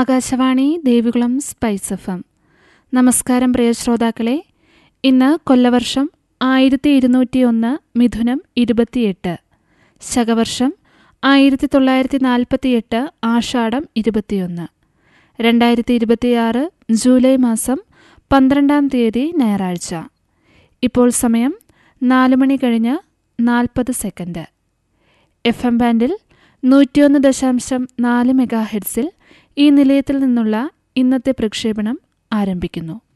Akashvani Devikulam spice F M നമസ്കാരം പ്രിയ ശ്രോതാക്കളെ ഇന്ന് കൊല്ലവർഷം ആയിരത്തി ഇരുന്നൂറ്റി ഒന്ന് മിഥുനം ഇരുപത്തിയെട്ട് ശകവർഷം ആയിരത്തി തൊള്ളായിരത്തി നാൽപ്പത്തിയെട്ട് ആഷാഢം ഇരുപത്തിയൊന്ന് രണ്ടായിരത്തി ഇരുപത്തിയാറ് ജൂലൈ മാസം പന്ത്രണ്ടാം തീയതി ഞായറാഴ്ച ഇപ്പോൾ സമയം നാല് മണി കഴിഞ്ഞ് നാൽപ്പത് സെക്കൻഡ് എഫ് എം ബാൻഡിൽ നൂറ്റിയൊന്ന് ദശാംശം നാല് മെഗാ ഹെഡ്സിൽ ഈ നിലയത്തിൽ നിന്നുള്ള ഇന്നത്തെ പ്രക്ഷേപണം ആരംഭിക്കുന്നു